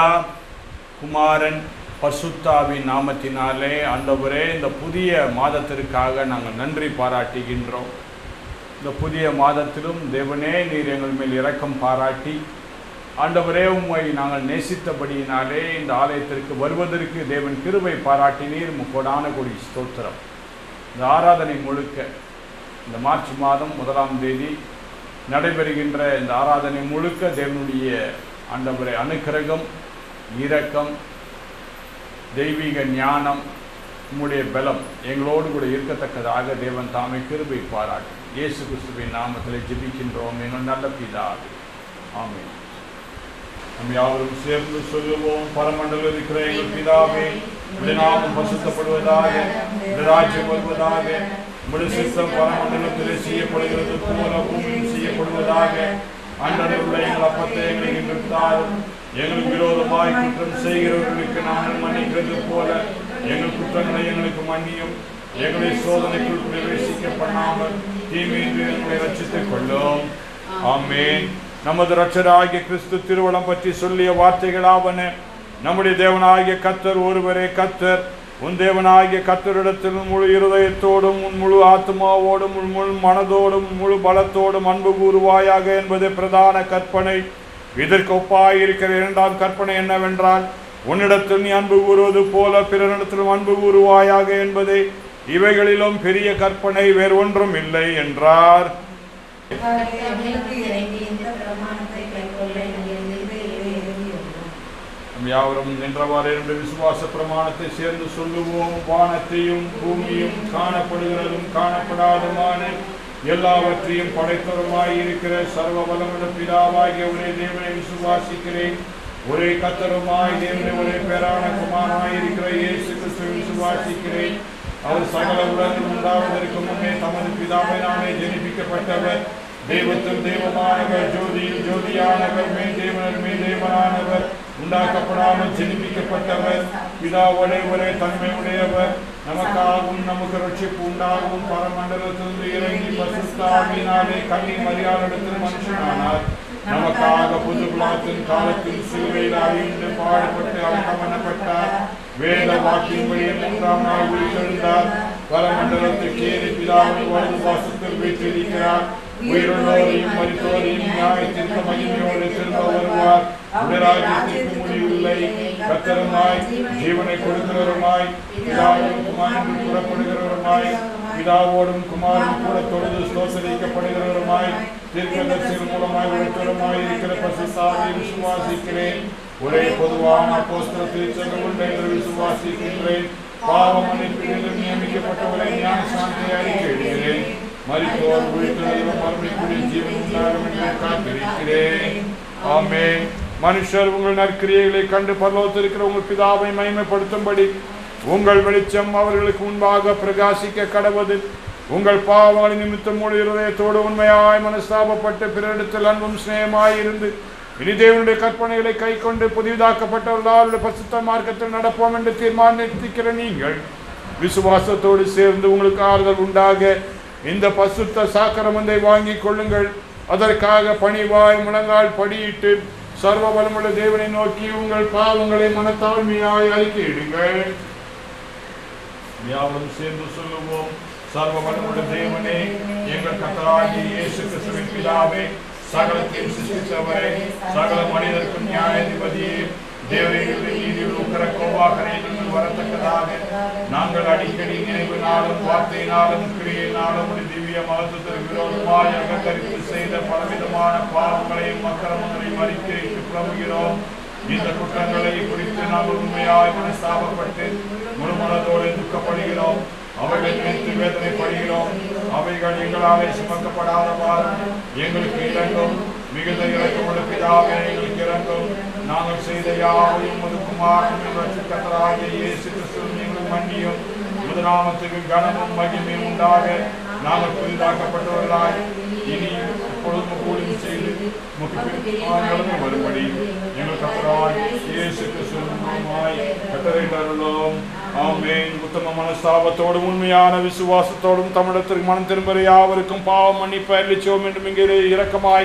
பிதா குமாரன் பசுத்தாவின் நாமத்தினாலே ஆண்டவரே இந்த புதிய மாதத்திற்காக நாங்கள் நன்றி பாராட்டுகின்றோம் இந்த புதிய மாதத்திலும் தேவனே நீர் எங்கள் மேல் இரக்கம் பாராட்டி ஆண்டவரே உம்மை நாங்கள் நேசித்தபடியினாலே இந்த ஆலயத்திற்கு வருவதற்கு தேவன் கிருபை பாராட்டினீர் முக்கோடான கொடி ஸ்தோத்திரம் இந்த ஆராதனை முழுக்க இந்த மார்ச் மாதம் முதலாம் தேதி நடைபெறுகின்ற இந்த ஆராதனை முழுக்க தேவனுடைய ஆண்டவரை அனுக்கிரகம் இரக்கம் தெய்வீக ஞானம் உம்முடைய பலம் எங்களோடு கூட இருக்கத்தக்கதாக தேவன் தாமே கிருபை பாராட்டும் இயேசு கிறிஸ்துவின் நாமத்தில் ஜெபிக்கின்றோம் எங்கள் நல்ல பிதாவே ஆமென் நம் யாவரும் சேர்ந்து சொல்லுவோம் பரமண்டல இருக்கிற எங்கள் பிதாவே உடைய நாமம் பசுத்தப்படுவதாக உடைய ராஜ்யம் வருவதாக உடைய சித்தம் பரமண்டலத்திலே செய்யப்படுகிறது போல பூமியும் செய்யப்படுவதாக அன்றடையுள்ள எங்கள் அப்பத்தை எங்களுக்கு இன்று தாரும் எங்களுக்கு விரோதமாய் குற்றம் செய்கிறவர்களுக்கு நாங்கள் மன்னிக்கிறது போல எங்கள் குற்றங்களை எங்களுக்கு மன்னியும் எங்களை சோதனைக்குள் பிரவேசிக்க பண்ணாமல் தீமையின்றி எங்களை ரட்சித்துக் கொள்ளும் ஆமென் நமது ரட்சராகிய கிறிஸ்து திருவளம் பற்றி சொல்லிய வார்த்தைகளாவன நம்முடைய தேவனாகிய கத்தர் ஒருவரே கத்தர் உன் தேவனாகிய கத்தரிடத்தில் உன் முழு இருதயத்தோடும் உன் முழு ஆத்மாவோடும் உன் முழு மனதோடும் முழு பலத்தோடும் அன்பு கூறுவாயாக என்பது பிரதான கற்பனை இதற்கு ஒப்பாய் இருக்கிற இரண்டாம் கற்பனை என்னவென்றால் உன்னிடத்தில் நீ அன்பு கூறுவது போல பிறனிடத்திலும் அன்பு கூறுவாயாக என்பதே இவைகளிலும் பெரிய கற்பனை வேறு ஒன்றும் இல்லை என்றார் அவர்களுக்கு இறங்கி இந்த பிரமாணத்தை கைக்கொள்ள எங்கள் இருதயத்தை இறங்கியுள்ளோம் நம் யாவரும் நின்றவாறு என்று விசுவாச பிரமாணத்தை சேர்ந்து சொல்லுவோம் வானத்தையும் பூமியும் காணப்படுகிறதும் காணப்படாதுமான எல்லாவற்றையும் படைத்தவருமாய் இருக்கிற சர்வ வல்லமுள்ள பிதாவாகிய ஒரே தேவனை விசுவாசிக்கிறேன் ஒரே கத்தருமாய் தேவனை ஒரே பேரான குமாரனாய் இருக்கிற இயேசு கிறிஸ்துவை விசுவாசிக்கிறேன் அவர் சகல உலகம் உண்டாவதற்கு முன்னே தமது பிதாவினாலே ஜெனிப்பிக்கப்பட்டவர் தெய்வத்தில் தெய்வமானவர் ஜோதியில் ஜோதியானவர் மே தேவனர் மே தேவனானவர் உண்டாக்கப்படாமல் ஜெனிப்பிக்கப்பட்டவர் பிதாவோடே ஒரே தன்மை உடையவர் நமக்காகவும் நமக்கு ரட்சிப்பு உண்டாகவும் பரமண்டலத்திலிருந்து இறங்கி பசுத்தாவினாலே கண்ணி மரியாதையில் மனுஷனானார் நமக்காக புது குலாத்தின் காலத்தில் சிலுவையில் அறிந்து பாடுபட்டு அடக்கம் பண்ணப்பட்டார் வேத வாக்கின்படி மூன்றாம் நாள் உயிர்த்தெழுந்தார் பரமண்டலத்துக்கு ஏறி பிதாவின் வலது வாசத்தில் வீற்றிருக்கிறார் உயிருள்ளோரையும் மரித்தோரையும் நியாயத்திற்கு மகிமையோடு திரும்ப வருவார் உடராஜ்யத்திற்கு முடிவில்லை கத்தருமாய் ஜீவனை கொடுக்கிறவருமாய் பிதாவோடும் குமாரன் புறப்படுகிறவருமாய் பிதாவோடும் குமாரன் கூட தொழுது ஸ்தோசரிக்கப்படுகிறவருமாய் தீர்க்கதரிசிகள் மூலமாய் ஒருத்தருமாய் இருக்கிற பசுசாவை விசுவாசிக்கிறேன் ஒரே பொதுவான போஸ்தல திருச்சங்க உண்டு என்று விசுவாசிக்கின்றேன் பாவ மன்னிப்பில் நியமிக்கப்பட்டவரை ஞான சாந்தியை அறிக்கையிடுகிறேன் மரித்தோர் உயிர்த்தெழுதலும் மறுமைக்குரிய ஜீவன் உண்டாகும் என்று காத்திருக்கிறேன் ஆமென் மனுஷர் உங்கள் நற்கிரியைகளை கண்டு பரலோகத்திருக்கிற உங்கள் பிதாவை மகிமைப்படுத்தும்படி உங்கள் வெளிச்சம் அவர்களுக்கு முன்பாக பிரகாசிக்க கடவது உங்கள் பாவங்களின் நிமித்தம் முழு இருதயத்தோடு உண்மையாய் மனஸ்தாபப்பட்டு பிறரிடத்தில் அன்பும் சிநேகமாய் இருந்து இனி தேவனுடைய கற்பனைகளை கை கொண்டு புதிதாக்கப்பட்டவர்களால் பசுத்த மார்க்கத்தில் நடப்போம் என்று தீர்மானித்திருக்கிற நீங்கள் விசுவாசத்தோடு சேர்ந்து உங்களுக்கு ஆறுதல் உண்டாக இந்த பசுத்த சாக்கரமந்தை வாங்கிக் கொள்ளுங்கள் அதற்காக பணிவாய் முழங்கால் படியிட்டு சர்வ பலமுள்ள தேவனை நோக்கி உங்கள் பாவங்களை மனத்தாழ்மையாய் அறிக்கையிடுங்கள் யாவரும் சேர்ந்து சொல்லுவோம் சர்வ வல்லமுள்ள தேவனே எங்கள் கத்தராகிய இயேசு கிறிஸ்துவின் பிதாவே சகலத்தையும் சிருஷ்டித்தவரே சகல மனிதருக்கும் நியாயாதிபதியே தேவரையில் நீதியில் உக்கர கோவாகனை நீங்கள் வரத்தக்கதாக நாங்கள் அடிக்கடி நினைவினாலும் வார்த்தையினாலும் கிரியையினாலும் ஒரு திவ்ய மகத்துவத்திற்கு விரோதமாய் அகத்தரித்து செய்த பலவிதமான பாவங்களையும் அக்கிரமங்களையும் அறிக்கைக்கு புலம்புகிறோம் இந்த குற்றங்களை குறித்து நாங்கள் உண்மையாய் மனஸ்தாபப்பட்டு முழுமனதோடு துக்கப்படுகிறோம் அவைகள் குறித்து வேதனைப்படுகிறோம் அவைகள் எங்களாலே சுமக்கப்படாதவாறு எங்களுக்கு இறங்கும் மிகுந்த இறக்கமுள்ள பிதாவே எங்களுக்கு இறங்கும் நாங்கள் செய்த யாவையும் முது குமாரன் ரட்சகத்தராகிய இயேசு கிறிஸ்துவின் எங்கள் மன்னியும் முதலாமத்துக்கு கனமும் மகிமையும் உண்டாக நாங்கள் புதிதாக்கப்பட்டவர்களாய் இனி எப்பொழுதும் கூலியும் செய்து முக்கிய வரும்படி எங்கள் கத்தராய் இயேசு கிறிஸ்துவாய் கட்டளையிட்டார்களோம் ஆமென் உத்தம மனஸ்தாபத்தோடும் உண்மையான விசுவாசத்தோடும் தமிழத்திற்கு மனம் திரும்புகிற யாவருக்கும் பாவம் மன்னிப்பு அளிச்சோம் என்றும் இங்கே இரக்கமாய்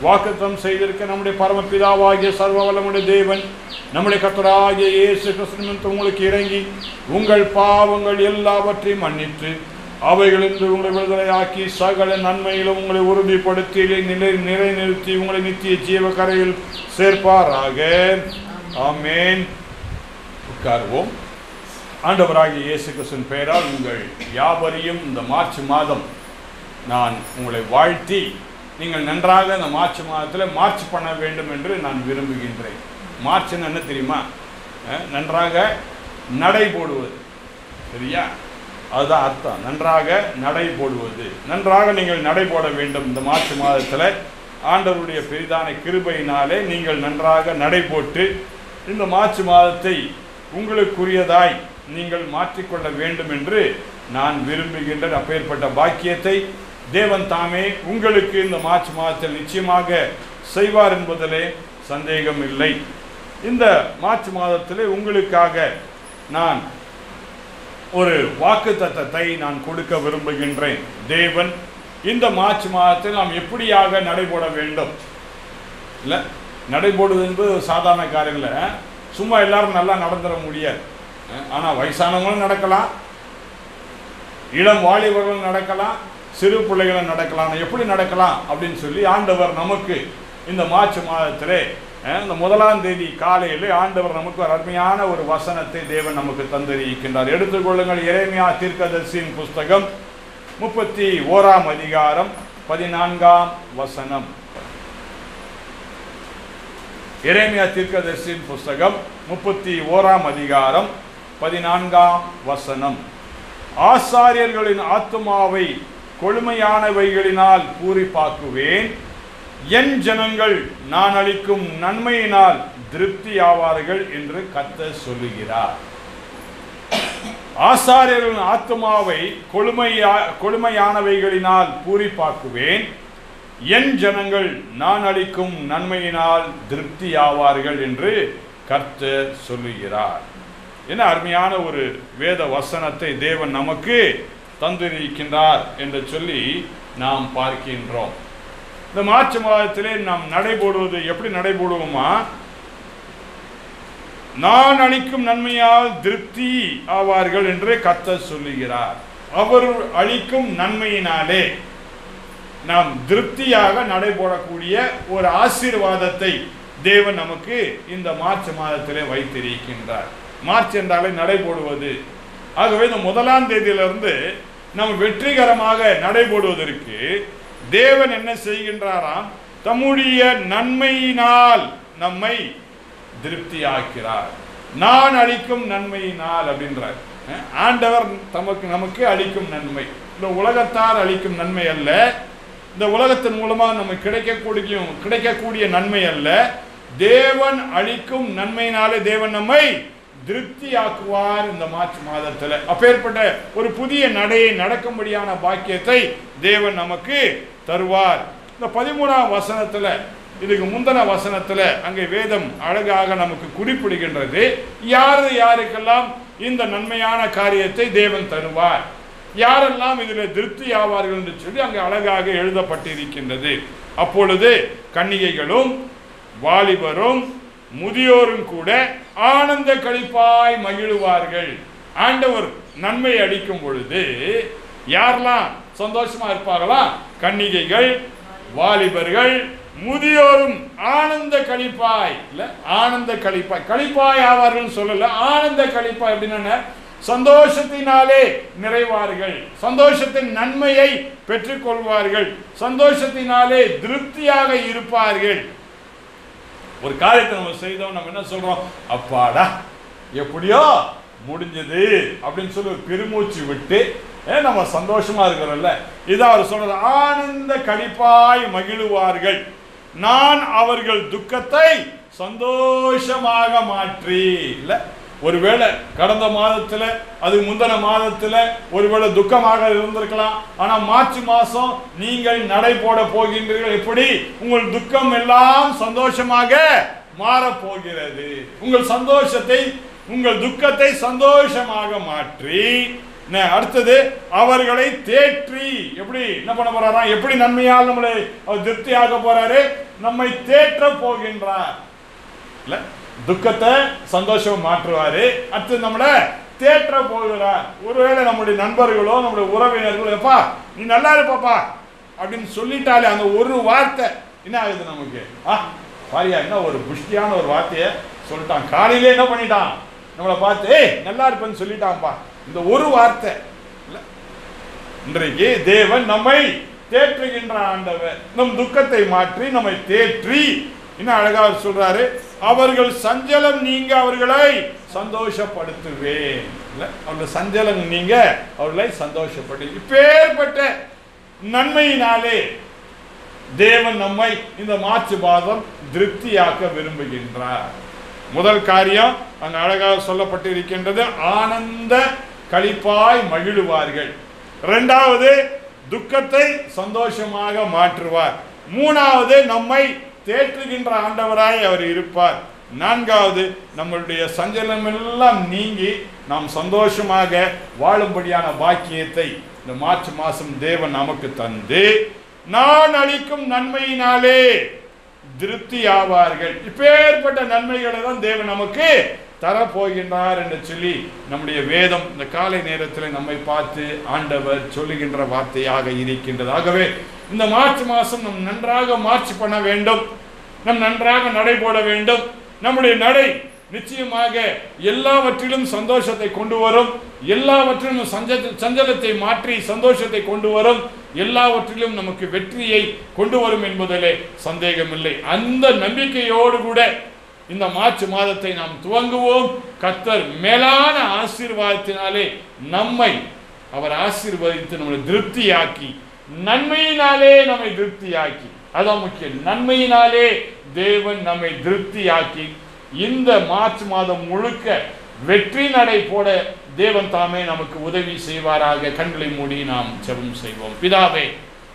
வாக்குத்தம் செய்திருக்க நம்முடைய பரமபிதாவாகிய சர்வ வல்லமுடைய தேவன் நம்முடைய கர்த்தராகிய இயேசு கிறிஸ்துவின் உங்களுக்கு இறங்கி உங்கள் பாவங்கள் எல்லாவற்றையும் மன்னித்து அவைகளிலிருந்து உங்களை விடுதலையாக்கி சகல நன்மையிலும் உங்களை உறுதிப்படுத்தி நிலை நிலைநிறுத்தி உங்களை நித்திய ஜீவ கரையில் சேர்ப்பாராக ஆமென் உட்காருவோம் ஆண்டவராகிய இயேசு கிறிஸ்துவின் பெயரால் உங்கள் யாவரையும் இந்த மார்ச் மாதம் நான் உங்களை வாழ்த்தி நீங்கள் நன்றாக இந்த மார்ச் மாதத்தில் மார்ச் பண்ண வேண்டும் என்று நான் விரும்புகின்றேன் மார்ச்னு என்ன தெரியுமா அஹ், நன்றாக நடை போடுவது சரியா அதுதான் அர்த்தம் நன்றாக நடை போடுவது நன்றாக நீங்கள் நடை போட வேண்டும் இந்த மார்ச் மாதத்தில் ஆண்டவருடைய பெரிதான கிருபையினாலே நீங்கள் நன்றாக நடை போட்டு இந்த மார்ச் மாதத்தை உங்களுக்குரியதாய் நீங்கள் மாற்றிக்கொள்ள வேண்டும் என்று நான் விரும்புகின்ற அப்பேற்பட்ட பாக்கியத்தை தேவன் தாமே உங்களுக்கு இந்த மார்ச் மாதத்தில் நிச்சயமாக செய்வார் என்பதிலே சந்தேகம் இல்லை இந்த மார்ச் மாதத்திலே உங்களுக்காக நான் ஒரு வாக்கு தத்தத்தை நான் கொடுக்க விரும்புகின்றேன் தேவன் இந்த மார்ச் மாதத்தில் நாம் எப்படியாக நடைபோட வேண்டும் இல்லை நடைபோடுவது என்பது ஒரு சாதாரண காரியம் இல்லை சும்மா எல்லாரும் நல்லா நடந்துட முடியாது ஆனால் வயசானவங்களும் நடக்கலாம் இளம் வாலிபர்களும் நடக்கலாம் சிறு பிள்ளைகளும் நடக்கலாம் எப்படி நடக்கலாம் அப்படின்னு சொல்லி ஆண்டவர் நமக்கு இந்த மார்ச் மாதத்திலே அஹ், இந்த முதலாம் தேதி காலையில் ஆண்டவர் நமக்கு ஒரு அருமையான ஒரு வசனத்தை தேவன் நமக்கு தந்திருக்கின்றார் எடுத்துக்கொள்ளுங்கள் இறைமையா தீர்க்கதரிசியின் புஸ்தகம் முப்பத்தி ஓராம் அதிகாரம் பதினான்காம் வசனம் எரேமியா தீர்க்கதரிசியின் புஸ்தகம் முப்பத்தி ஓராம் அதிகாரம் பதினான்காம் வசனம் ஆசாரியர்களின் ஆத்துமாவை கொழுமையானவைகளினால் பூரிப்பாக்குவேன் என் ஜனங்கள் நான் அளிக்கும் நன்மையினால் திருப்தி ஆவார்கள் என்று கர்த்தர் சொல்லுகிறார் ஆசாரியர்களின் ஆத்துமாவை கொழுமையா கொழுமையானவைகளினால் பூரிப்பாக்குவேன் என் ஜனங்கள் நான் அளிக்கும் நன்மையினால் திருப்தி ஆவார்கள் என்று கர்த்தர் சொல்லுகிறார் என்ன அருமையான ஒரு வேத வசனத்தை தேவன் நமக்கு தந்திருக்கின்றார் என்று சொல்லி நாம் பார்க்கின்றோம் இந்த மார்ச் மாதத்திலே நாம் நடைபோடுவது எப்படி நடைபோடுவோமா நான் அளிக்கும் நன்மையால் திருப்தி ஆவார்கள் என்று கர்த்தர் சொல்லுகிறார் அவர் அளிக்கும் நன்மையினாலே நாம் திருப்தியாக நடைபோடக்கூடிய ஒரு ஆசீர்வாதத்தை தேவன் நமக்கு இந்த மார்ச் மாதத்திலே வைத்திருக்கின்றார் மார்ச் என்றாலே நடைபோடுவது ஆகவே இந்த முதலாம் தேதியிலிருந்து நாம் வெற்றிகரமாக நடைபோடுவதற்கு தேவன் என்ன செய்கின்றாராம் தம்முடைய நன்மையினால் நம்மை திருப்தியாக்கிறார் நான் அளிக்கும் நன்மையினால் அப்படின்றார் அஹ், ஆண்டவர் தமக்கு நமக்கு அளிக்கும் நன்மை இந்த உலகத்தார் அளிக்கும் நன்மை அல்ல இந்த உலகத்தின் மூலமாக நமக்கு கிடைக்கக்கூடிய கிடைக்கக்கூடிய நன்மை அல்ல தேவன் அளிக்கும் நன்மையினாலே தேவன் நம்மை திருப்தியாக்குவார் இந்த மார்ச் மாதத்தில் அப்பேற்பட்ட ஒரு புதிய நடையை நடக்கும்படியான பாக்கியத்தை தேவன் நமக்கு தருவார் இந்த பதிமூணாம் வசனத்துல இதுக்கு முந்தின வசனத்துல அங்கே வேதம் அழகாக நமக்கு குறிப்பிடுகின்றது யாரு யாருக்கெல்லாம் இந்த நன்மையான காரியத்தை தேவன் தருவார் யாரெல்லாம் இதில் திருப்தி ஆவார்கள் என்று சொல்லி அங்கே அழகாக எழுதப்பட்டிருக்கின்றது அப்பொழுது கன்னிகைகளும் வாலிபரும் முதியோரும் கூட ஆனந்த களிப்பாய் மகிழுவார்கள் ஆண்டவர் நன்மை அளிக்கும் பொழுது யாரெல்லாம் சந்தோஷமா இருப்பார்களா கன்னிகைகள் வாலிபர்கள் முதியோரும் ஆனந்த களிப்பாய் இல்ல ஆனந்த களிப்பாய் களிப்பாய் ஆவார்கள் சொல்லல ஆனந்த களிப்பாய் அப்படின்னு என்ன? சந்தோஷத்தினாலே நிறைவார்கள் சந்தோஷத்தின் நன்மையை பெற்றுக்கொள்வார்கள் சந்தோஷத்தினாலே திருப்தியாக இருப்பார்கள் ஒரு காரியத்தை நம்ம செய்தோம் நம்ம என்ன சொல்றோம் அப்பாடா எப்படியோ முடிஞ்சது அப்படின்னு சொல்லி ஒரு பெருமூச்சு விட்டு ஏ, நம்ம சந்தோஷமா இருக்கிறோம்ல இதான் அவர் சொல்றது ஆனந்த களிப்பாய் மகிழுவார்கள் நான் அவர்கள் துக்கத்தை சந்தோஷமாக மாற்றி இல்ல ஒருவேளை கடந்த மாதத்துல அது முந்தின மாதத்துல ஒருவேளை துக்கமாக இருந்திருக்கலாம் ஆனா மார்ச் மாசம் நீங்கள் நடை போட போகின்றீர்கள் எப்படி உங்கள் துக்கம் எல்லாம் சந்தோஷமாக மாறப் போகிறது உங்கள் சந்தோஷத்தை உங்கள் துக்கத்தை சந்தோஷமாக மாற்றி என்ன, அடுத்தது அவர்களை தேற்றி எப்படி என்ன பண்ண போறாராம் எப்படி நன்மையால் நம்மளை அவர் திருப்தியாக போறாரு நம்மை தேற்ற போகின்றார் இல்ல துக்கத்தை சந்தோஷம் மாற்றுவாரு அடுத்து நம்மள தேற்ற போகிறார் ஒருவேளை நம்முடைய நண்பர்களோ நம்முடைய உறவினர்களோ எப்பா நீ நல்லா இருப்பாப்பா அப்படின்னு சொல்லிட்டாலே அந்த ஒரு வார்த்தை என்ன ஆகுது நமக்கு ஆ பாரியா என்ன ஒரு புஷ்டியான ஒரு வார்த்தையை சொல்லிட்டான் காலையிலே என்ன பண்ணிட்டான் நம்மளை பார்த்து ஏய் நல்லா இருப்பேன்னு சொல்லிட்டான்ப்பா இந்த ஒரு வார்த்தை இல்ல இன்றைக்கு தேவன் நம்மை தேற்றுகின்ற ஆண்டவர் நம் துக்கத்தை மாற்றி நம்மை தேற்றி இன்னும் அழகா அவர் சொல்றாரு அவர்கள் சஞ்சலம் நீங்க அவர்களை சந்தோஷப்படுத்துவேன் இல்ல அவர்கள் சஞ்சலம் நீங்க அவர்களை சந்தோஷப்படு இப்பேற்பட்ட நன்மையினாலே தேவன் நம்மை இந்த மார்ச் மாதம் திருப்தியாக்க விரும்புகின்றார் முதல் காரியம் அங்க அழகாக சொல்லப்பட்டு இருக்கின்றது ஆனந்த களிப்பாய் மகிழுவார்கள் இரண்டாவது துக்கத்தை சந்தோஷமாக மாற்றுவார் மூணாவது நம்மை தேற்றுகின்ற ஆண்டவராய் அவர் இருப்பார் நான்காவது நம்மளுடைய சஞ்சலம் எல்லாம் நீங்கி நாம் சந்தோஷமாக வாழும்படியான பாக்கியத்தை இந்த மார்ச் மாசம் தேவன் நமக்கு தந்து நான் அளிக்கும் நன்மையினாலே திருப்தி ஆவார்கள் இப்பேற்பட்ட நன்மைகளை தான் தேவன் நமக்கு தரப்போகின்றார் என்று சொல்லி நம்முடைய வேதம் இந்த காலை நேரத்தில் நம்மை பார்த்து ஆண்டவர் சொல்லுகின்ற வார்த்தையாக இருக்கின்றது ஆகவே இந்த மார்ச் மாதம் நம் நன்றாக மார்ச் பண்ண வேண்டும் நம் நன்றாக நடைபோட வேண்டும் நம்முடைய நடை நிச்சயமாக எல்லாவற்றிலும் சந்தோஷத்தை கொண்டு வரும் எல்லாவற்றிலும் சஞ்ச சஞ்சலத்தை மாற்றி சந்தோஷத்தை கொண்டு வரும் எல்லாவற்றிலும் நமக்கு வெற்றியை கொண்டு வரும் என்பதிலே சந்தேகமில்லை அந்த நம்பிக்கையோடு கூட இந்த மார்ச் மாதத்தை நாம் துவங்குவோம் கர்த்தர் மேலான ஆசீர்வாதத்தினாலே நம்மை அவர் ஆசீர்வதித்து நம்மளை திருப்தியாக்கி நன்மையினாலே நம்மை திருப்தியாக்கி அதான் முக்கியம் நன்மையினாலே தேவன் நம்மை திருப்தியாக்கி இந்த மார்ச் மாதம் முழுக்க வெற்றி நடை போட தேவன் தாமே நமக்கு உதவி செய்வாராக கண்களை மூடி நாம் ஜெபம் செய்வோம் பிதாவே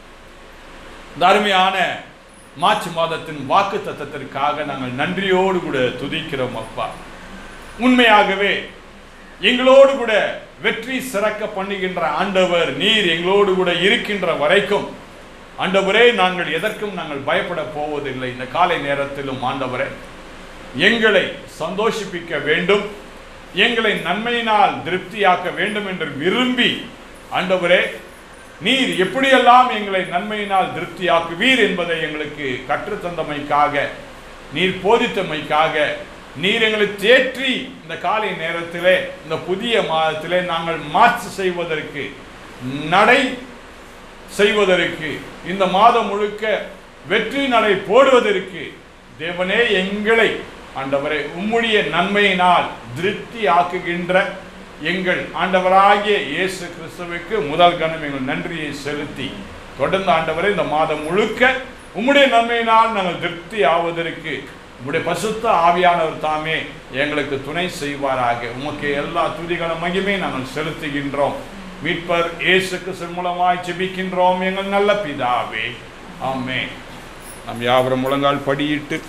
இந்த அருமையான மார்ச் மாதத்தின் வாக்கு தத்தத்திற்காக நாங்கள் நன்றியோடு கூட துதிக்கிறோம் அப்பா உண்மையாகவே எங்களோடு கூட வெற்றி சிறக்க பண்ணுகின்ற ஆண்டவர் நீர் எங்களோடு கூட இருக்கின்ற வரைக்கும் ஆண்டவரே நாங்கள் எதற்கும் நாங்கள் பயப்பட போவதில்லை இந்த காலை நேரத்திலும் ஆண்டவரே எங்களை சந்தோஷிப்பிக்க வேண்டும் எங்களை நன்மையினால் திருப்தியாக்க வேண்டும் என்று விரும்பி ஆண்டவரே நீர் எப்படியெல்லாம் எங்களை நன்மையினால் திருப்தியாக்குவீர் என்பதை எங்களுக்கு கற்றுத்தந்தமைக்காக நீர் போதித்தமைக்காக நீர் எங்களை தேற்றி இந்த காலை நேரத்திலே இந்த புதிய மாதத்திலே நாங்கள் மாற்று செய்வதற்கு நடை செய்வதற்கு இந்த மாதம் முழுக்க வெற்றி நடை போடுவதற்கு தேவனே எங்களை ஆண்டவரை உம்முடைய நன்மையினால் திருப்தி ஆக்குகின்ற எங்கள் ஆண்டவராகிய இயேசு கிறிஸ்துவுக்கு முதல் கணம் எங்கள் நன்றியை செலுத்தி தொடர்ந்து ஆண்டவரை இந்த மாதம் முழுக்க உம்முடைய நன்மையினால் நாங்கள் திருப்தி ஆவதற்கு உம்முடைய பசுத்த ஆவியானவர் தாமே எங்களுக்கு துணை செய்வாராக உமக்கு எல்லா துதிகள மகிமை நாங்கள் செலுத்துகின்றோம் மீட்பர் இயேசு கிறிஸ்து மூலமாய் ஜெபிக்கின்றோம் எங்கள் நல்ல பிதாவே ஆமே நம் யாவரும் முழங்கால் படியிட்டு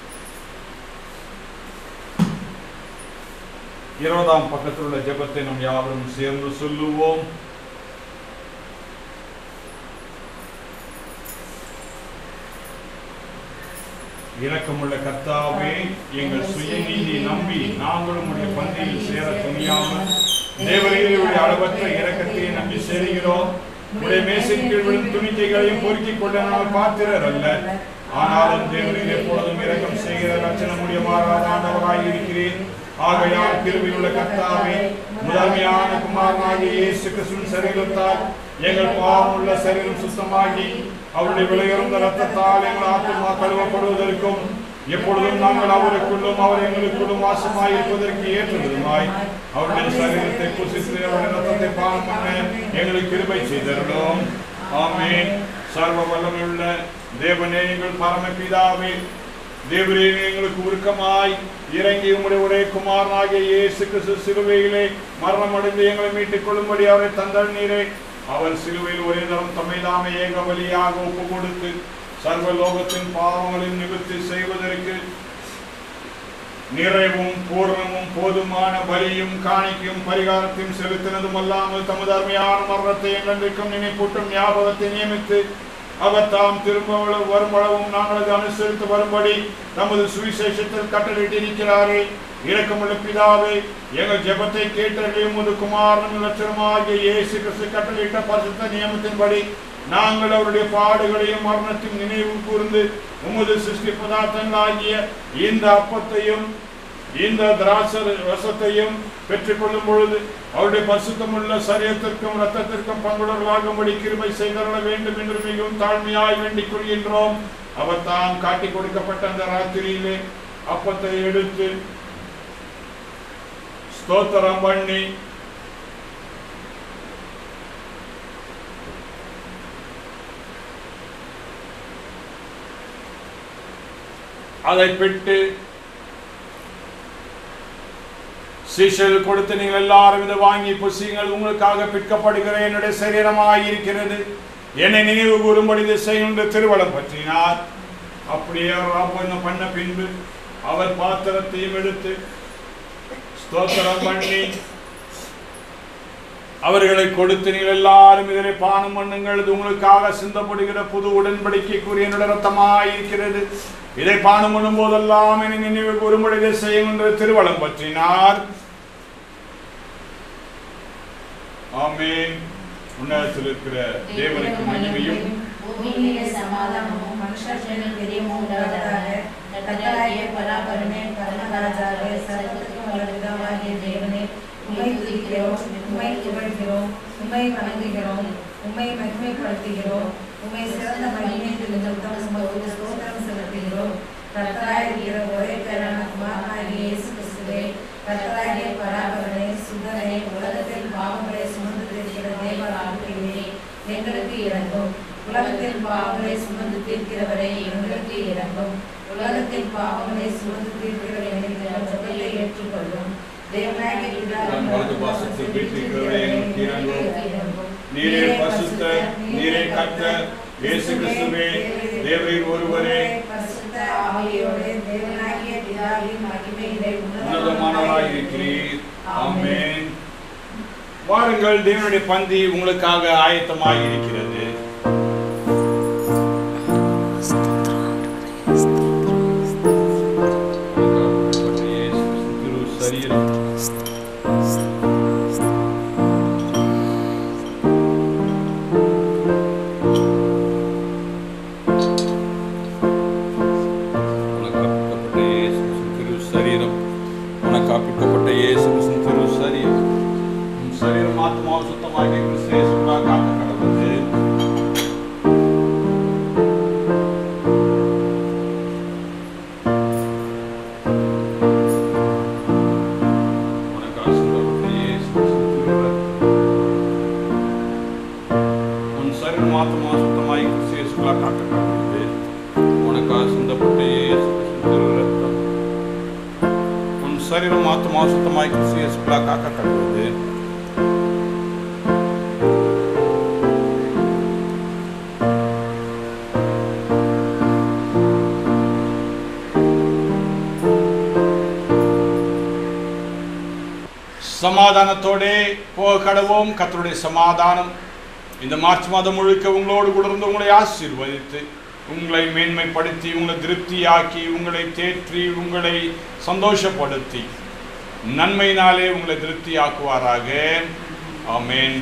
இருபதாம் பக்கத்தில் உள்ள ஜெபத்தை நாம் யாவரும் சேர்ந்து சொல்லுவோம் இரக்கமுள்ள கர்த்தாவே எங்கள் சுயநீதி நம்பி நாங்களும் உடைய பந்தியில் சேர துணியாமல் தேவரையுடைய அளவற்ற இரக்கத்தை நம்பி சேருகிறோம் உடைய மேசின் கீழ் விழும் துணிக்கைகளையும் பொறுக்கிக் கொள்ள நாங்கள் பாத்திரர் அல்ல ஆனாலும் தேவரில் எப்பொழுதும் இரக்கம் செய்கிற லட்சணமுடைய மாறாத ஆண்டவராய் இருக்கிறேன் ஆகையால் கிருபியுள்ள கர்த்தாவே முதன்மையான குமாரனாகிய இயேசு கிறிஸ்துவின் சரீரத்தால் எங்கள் பாவமுள்ள சரீரம் சுத்தமாகி அவருடைய விலையுறந்த ரத்தத்தால் எங்கள் ஆத்மா கழுவப்படுவதற்கும் எப்பொழுதும் நாங்கள் அவருக்குள்ளும் அவர் எங்களுக்குள்ளும் வாசமாய் இருப்பதற்கு ஏற்றதுமாய் அவருடைய சரீரத்தை புசித்து அவருடைய ரத்தத்தை பானம் பண்ண எங்களுக்கு கிருபை செய்தருளோம் ஆமென் சர்வ வல்லமையுள்ள தேவனே எங்கள் பரமபிதாவே தேவரே எங்களுக்கு உருக்கமாய் இறங்கி உம்முடைய ஒரே குமாரனாகிய இயேசு கிறிஸ்து சிலுவையிலே மரணமடைந்து எங்களை மீட்டுக் கொள்ளும்படி அவரை தந்தல் நீரே அவர் சிலுவையில் ஒரே தரம் தம்மைதாமே ஏக பலியாக ஒப்பு கொடுத்து சர்வ லோகத்தின் பாவங்களின் நிவர்த்தி செய்வதற்கு நிறைவும் பூர்ணமும் போதுமான பலியும் காணிக்கும் பரிகாரத்தையும் செலுத்தினதும் அல்லாமல் தமது அருமையான மரணத்தை என்றென்றைக்கும் நினைப்பூட்டும் ஞாபகத்தை நியமித்து அவர் தாம் திரும்ப வரும்பளவும் நாங்கள் அதை அனுசரித்து வரும்படி தமது சுவிசேஷத்தில் கட்டளையிட்டிருக்கிறாரே இரக்கமுள்ள பிதாவே எங்கள் ஜெபத்தை கேட்டறியும் உமது குமாரனும் லட்சணமாகிய இயேசு கிறிஸ்து கட்டளையிட்ட பரிசுத்த நியமத்தின்படி நாங்கள் அவருடைய பாடுகளையும் மரணத்தையும் நினைவு கூர்ந்து உமது சிருஷ்டி பதார்த்தங்களாகிய இந்த அப்பத்தையும் இந்த திராட்சை ரசத்தையும் பெற்றுக்கொள்ளும் பொழுது அவருடைய பரிசுத்தமுள்ள சரீரத்திற்கும் இரத்தத்திற்கும் பங்குடர்களாகும்படி கிருபை செய்தருள வேண்டும் என்று மிகவும் தாழ்மையாய் வேண்டிக் கொள்கின்றோம் அவர் தாம் காட்டிக் கொடுக்கப்பட்ட அந்த ராத்திரியிலே அப்பத்தை எடுத்து ஸ்தோத்திரம் பண்ணி அதை பிட்டு சீஷல் கொடுத்து நீங்கள் எல்லாரும் இதை வாங்கி புசியுங்கள் உங்களுக்காக பிற்கப்படுகிற என்னுடைய சரீரமாய் இருக்கிறது என்னை நினைவு கூறும்படி இதை செய்யுங்கள் திருவளம் பற்றினார் அப்படியே அவர் ராப்பண்ணம் பண்ண பின்பு அவர் பாத்திரத்தையும் எடுத்து ஸ்தோத்திரம் பண்ணி அவர்களை கொடுத்து நீங்கள் எல்லாரும் இதனை பானம் பண்ணுங்கள் இது உங்களுக்காக சிந்தப்படுகிற புது உடன்படிக்கைக்குரிய என்னுடைய ரத்தமாய் இருக்கிறது இதை பானம் பண்ணும் போதெல்லாம் என்னை நினைவு கூறும்படி இதை செய்யும் என்று திருவளம் பற்றினார் ஆமென் உன்னதத்தில் இருக்கிற தேவனுக்கு மகிமையும் பூமியிலே சமாதானமும் மனுஷர்களுக்கு பிரியமும் உண்டாவதாக கர்த்தராகிய பராபரமே பரமராஜாவே சர்வத்துக்கும் வல்ல பிதாவாகிய தேவனே உம்மை துதிக்கிறோம் உம்மை புகழ்கிறோம் உம்மை வணங்குகிறோம் உம்மை மகிமைப்படுத்துகிறோம் உம்மை சிறந்த மகிமை நிமித்தம் உமக்கு ஸ்தோத்திரம் செலுத்துகிறோம் கர்த்தராகிய ஒரே பேரான குமாரனாகிய இயேசு கிறிஸ்துவே கர்த்தராகிய பராபரனே சுதனே உலகத்தில் பாவங்களை சுமந்து தீர்க்கிற தேவ ஆளுகையே எங்களுக்கு இறங்கும் உலகத்தின் பாவங்களை சுமந்து தீர்க்கிறவரை எங்களுக்கு இறங்கும் உலகத்தின் பாவங்களை சுமந்து தீர்க்கிற எங்கள் ஜபத்தை ஏற்றுக்கொள்ளும் தேவனாகிய பிதாவின் நான் வலது பாசத்தில் வீற்றிருக்கிறவரே எங்களுக்கு இறங்கும். இறங்கும். நீரே பரிசுத்த நீரே கர்த்தர் இயேசு கிறிஸ்துவே தேவரீர் ஒருவரே பரிசுத்த ஆவியோடு தேவனாகிய பிதாவின் மகிமையிலே உன்னதமானவராய் இருக்கிறீர் ஆமென் வாருங்கள் தேவனுடைய பந்தி உங்களுக்காக ஆயத்தமாய் இருக்கிறது திரு சரீரம் உனக்காப்பிக்கப்பட்ட இயேசு கிறிஸ்துவின் திரு சரீரம் உனக்காப்பிக்கப்பட்ட இயேசு கிறிஸ்துவின் திரு சரீரம் உன் சரீரம் ஆத்மாவும் சுத்தமாகி கிறிஸ்து இயேசுவாக காக்க கடவுது உனக்காக சிந்தப்பட்ட இயேசு கிறிஸ்துவின் திரு ரத்தம். உன் சரீரம் ஆத்மா சுத்தமாகி கிறிஸ்து இயேசுவாக காக்க கடவுது உனக்காக சிந்தப்பட்ட இயேசு கிறிஸ்துவின் திரு ரத்தம். உன் சரீரம் ஆத்மா சுத்தமாய் கிறிஸ்து இயேசுக்குள்ளாக காக்க கடவுது சமாதானத்தோடே போக கடவோம் கர்த்தருடைய சமாதானம் இந்த மார்ச் மாதம் முழுக்க உங்களோடு கூட இருந்து உங்களை ஆசீர்வதித்து உங்களை மேன்மைப்படுத்தி உங்களை திருப்தியாக்கி உங்களை தேற்றி உங்களை சந்தோஷப்படுத்தி நன்மையினாலே உங்களை திருப்தியாக்குவாராக ஆமென்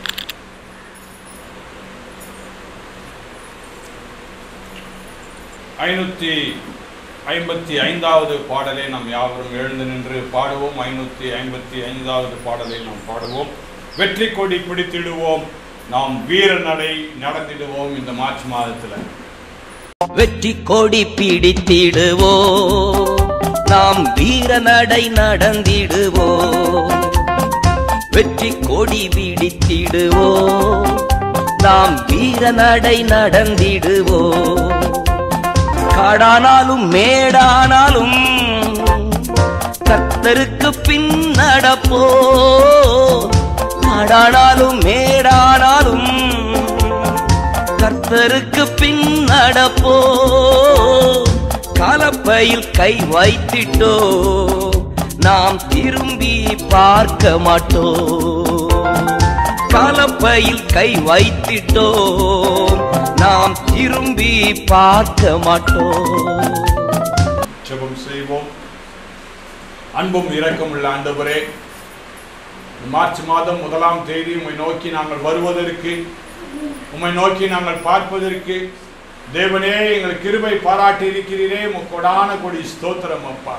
ஐநூற்றி ஐம்பத்தி ஐந்தாவது பாடலை நாம் யாவரும் எழுந்து நின்று பாடுவோம் ஐநூற்றி ஐம்பத்தி ஐந்தாவது பாடலை நாம் பாடுவோம் வெற்றி கொடி பிடித்திடுவோம் நாம் வீர நடை நடந்திடுவோம் இந்த மார்ச் மாதத்துல வெற்றி கொடி பிடித்திடுவோ நாம் வீர நடை நடந்திடுவோ வெற்றி கொடி பிடித்திடுவோ நாம் வீர நடை நடந்திடுவோ காடானாலும் மேடானாலும் கர்த்தருக்கு பின் நடப்போ காடானாலும் மேடானாலும் கர்த்தருக்கு பின் நடப்போ காலப்ப கலப்பையில் கை வைத்திட்டோ நாம் திரும்பி பார்க்க மாட்டோம் கலப்பையில் கை வைத்திட்டோம் நாம் திரும்பி பார்க்க மாட்டோம் ஜெபம் செய்வோம் அன்பும் இரக்கமுள்ள ஆண்டவரே மார்ச் மாதம் முதலாம் தேதி உம்மை நோக்கி நாங்கள் வருவதற்கு உம்மை நோக்கி நாங்கள் பார்ப்பதற்கு தேவனே எங்கள் கிருபை பாராட்டி இருக்கிறீரே உமக்கு கொடான கொடி ஸ்தோத்திரம் அப்பா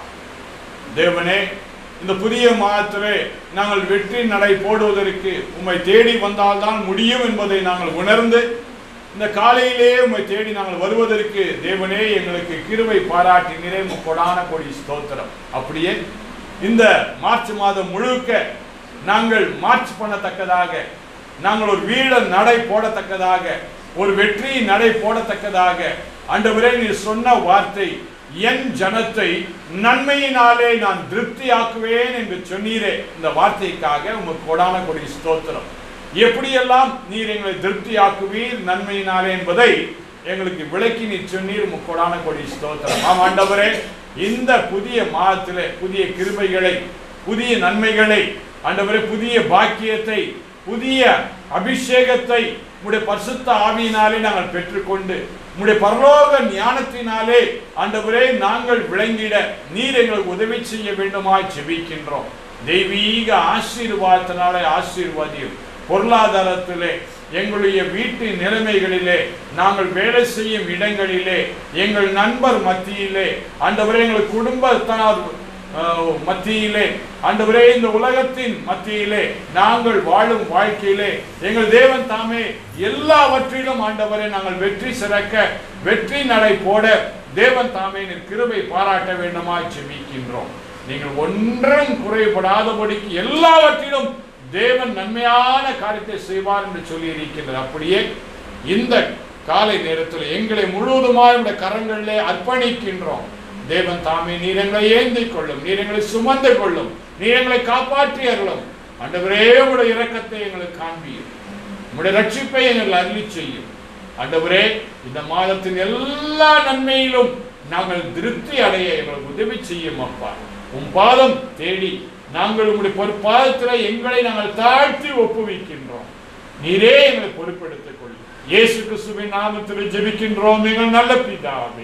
தேவனே இந்த புதிய மாதத்திலே நாங்கள் வெற்றி நடை போடுவதற்கு உம்மை தேடி வந்தால்தான் முடியும் என்பதை நாங்கள் உணர்ந்து இந்த காலையிலே உம்மை தேடி நாங்கள் வருவதற்கு தேவனே எங்களுக்கு கிருபை பாராட்டினரே உமக்கு கொடான கொடி ஸ்தோத்திரம் அப்படியே இந்த மார்ச் மாதம் முழுக்க நாங்கள் மார்ச் பண்ணத்தக்கதாக நாங்கள் ஒரு வீட நடை போடத்தக்கதாக ஒரு வெற்றி நடை போடத்தக்கதாக ஆண்டவரே நீர் சொன்ன வார்த்தை என் ஜனத்தை நன்மையினாலே நான் திருப்தியாக்குவேன் என்று சொன்னீரே இந்த வார்த்தைக்காக உமக்கு கொடான கொடி ஸ்தோத்திரம் எப்படியெல்லாம் நீர் எங்களை திருப்தியாக்குவீர் நன்மையினாலே என்பதை எங்களுக்கு விளக்கி நீர் சொன்னீர் உமக்கு கொடான கொடி ஸ்தோத்திரம் ஆம் ஆண்டவரே இந்த புதிய மாதத்திலே புதிய கிருபைகளை புதிய நன்மைகளை ஆண்டவரே புதிய பாக்கியத்தை புதிய அபிஷேகத்தை உடைய பரிசுத்த ஆவியினாலே நாங்கள் பெற்றுக்கொண்டு உடைய பரலோக ஞானத்தினாலே ஆண்டவரே நாங்கள் விளங்கிட நீர் எங்களுக்கு உதவி செய்ய வேண்டுமாய் செபிக்கின்றோம் தெய்வீக ஆசீர்வாதத்தினாலே ஆசீர்வாதியும் பொருளாதாரத்திலே எங்களுடைய வீட்டு நிலைமைகளிலே நாங்கள் வேலை செய்யும் இடங்களிலே எங்கள் நண்பர் மத்தியிலே ஆண்டவரே எங்கள் குடும்பத்தார் அஹ், மத்தியிலே ஆண்டவரே இந்த உலகத்தின் மத்தியிலே நாங்கள் வாழும் வாழ்க்கையிலே எங்கள் தேவன் தாமே எல்லாவற்றிலும் ஆண்டவரே நாங்கள் வெற்றி சிறக்க வெற்றி நடை போட தேவன் தாமே நீர் கிருபை பாராட்ட வேண்டுமாய் செபிக்கின்றோம் நீங்கள் ஒன்றும் குறைபடாதபடிக்கு எல்லாவற்றிலும் தேவன் நன்மையான காரியத்தை செய்வார் என்று சொல்லி இருக்கின்றது அப்படியே இந்த காலை நேரத்தில் எங்களை முழுவதுமாய் உடைய கரங்களிலே அர்ப்பணிக்கின்றோம் தேவன் தாமே நீர் எங்களை ஏந்திக் கொள்ளும் நீர் எங்களை சுமந்து கொள்ளும் நீர் எங்களை காப்பாற்றி அருளும் ஆண்டவரே உடைய இரக்கத்தை எங்களுக்கு காண்பியும் உடைய ரட்சிப்பை எங்கள் அருளி செய்யும் ஆண்டவரே இந்த மாதத்தின் எல்லா நன்மையிலும் நாங்கள் திருப்தி அடைய எங்களுக்கு உதவி செய்யும் அப்பா உன் பாதம் தேடி நாங்கள் உங்களுடைய பொறுப்பாதத்தில் எங்களை நாங்கள் தாழ்த்தி ஒப்புவிக்கின்றோம் நீரே எங்களை பொறுப்பெடுத்துக் கொள்ளும் இயேசு கிறிஸ்துவின் நாமத்தில் ஜெபிக்கின்றோம் எங்கள் நல்ல பிதாவே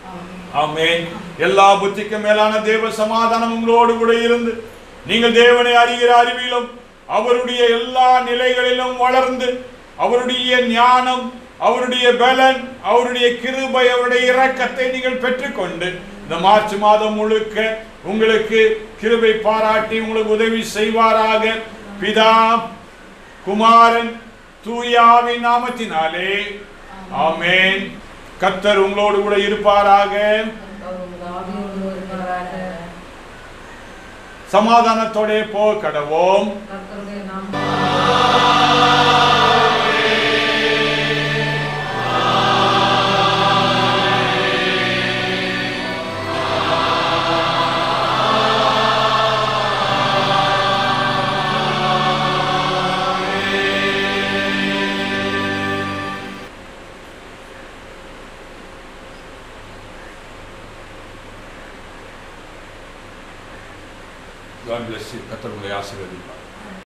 ஆமென் எல்லா புத்திக்கு மேலான தேவ சமாதானம் உங்களோடு கூட இருந்து நீங்கள் தேவனை அறிகிற அறிவிலும் அவருடைய எல்லா நிலைகளிலும் வளர்ந்து அவருடைய ஞானம் அவருடைய பலன் அவருடைய கிருபை அவருடைய இரக்கத்தை நீங்கள் பெற்றுக்கொண்டு இந்த மார்ச் மாதம் முழுக்க உங்களுக்கு கிருபை பாராட்டி உங்களுக்கு உதவி செய்வாராக பிதா குமாரன் தூயாவின் நாமத்தினாலே ஆமென் கர்த்தர் உங்களோடு கூட இருப்பாராக சமாதானத்தோட போ கடவோம் God bless you. கர்த்தர் உங்களை ஆசீர்வதிப்பார்